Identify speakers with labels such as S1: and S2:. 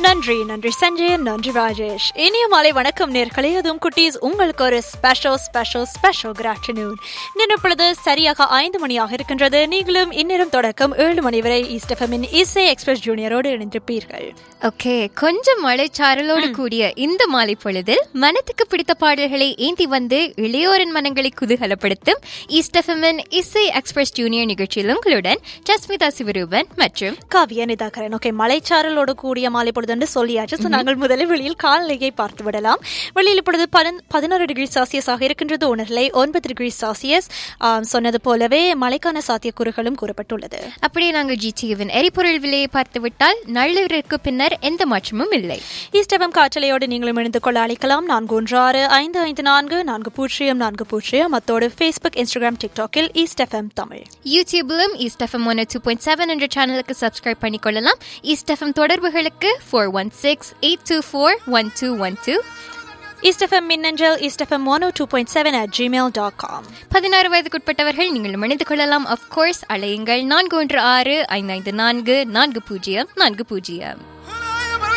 S1: நன்றி நன்றி சஞ்சய் நன்றி ராஜேஷ் இனிய மாலை வணக்கம் நேர்களே அதுவும் குட்டீஸ் உங்களுக்கு ஒரு special special special good afternoon நினைப்பொழுது சரியாக ஐந்து மணியாக இருக்கின்றது நீங்களும் இந்நேரம் தொடக்கம் ஏழு மணி வரை ஈஸ்டஃபமின் இசை எக்ஸ்பிரஸ் ஜூனியரோடு இணைந்திருப்பீர்கள்
S2: ஓகே கொஞ்சம் மழைச்சாரலோடு கூடிய இந்த மாலை பொழுதில் மனத்துக்கு பிடித்த பாடல்களை ஏந்தி வந்து இளையோரின் மனங்களை குதூகலப்படுத்தும் ஈஸ்டஃபமின் இசை எக்ஸ்பிரஸ் ஜூனியர் நிகழ்ச்சியில் உங்களுடன் ஜஸ்மிதா சிவரூபன் மற்றும்
S1: காவிய நிதாகரன் ஓகே மலைச்சாரலோடு கூடிய மாலை பொழுது என்று சொல்லியாச்சு So, நாங்கள் முதலில் வெளியில் காலநிலையை பார்த்து விடலாம் வெளியில் இப்பொழுது பதன்- பதினோரு டிகிரி செல்சியஸாக இருக்கின்றது உணர்நிலை ஒன்பது டிகிரி செல்சியஸ் ஆம், சொன்னது போலவே மழைக்கான சாத்தியக்கூறுகளும் கூறப்பட்டுள்ளது
S2: அப்படியே நாங்கள் ஜிடிவின் எரிபொருள் விலையை பார்த்துவிட்டால் நள்ளிரவிற்கு பின்னர் எந்த மாற்றமும் இல்லை
S1: ஈஸ்டபம் காற்றலையோடு நீங்களும் இணைந்து கொள்ள அழைக்கலாம் நான்கு ஒன்று ஆறு ஐந்து ஐந்து நான்கு நான்கு பூஜ்ஜியம் நான்கு பூஜ்ஜியம் அத்தோடு ஃபேஸ்புக் இன்ஸ்டாகிராம் டிக்டாக்கில் ஈஸ்டெஃப்எம் தமிழ்
S2: யூடியூபிலும் East FM one two point seven என்ற சேனலுக்கு சப்ஸ்கிரைப் பண்ணிக்கொள்ளலாம் ஈஸ்டஃபம் தொடர்புகளுக்கு four one six eight two four one two one two
S1: East FM மின்னஞ்சல் East FM one two point seven at Gmail dot com
S2: பதினாறு வயதுக்குட்பட்டவர்கள் நீங்கள் இணைந்து கொள்ளலாம் அஃப்கோர்ஸ் அலையுங்கள் நான்கு ஒன்று ஆறு ஐந்து ஐந்து நான்கு நான்கு பூஜ்ஜியம் நான்கு பூஜ்ஜியம்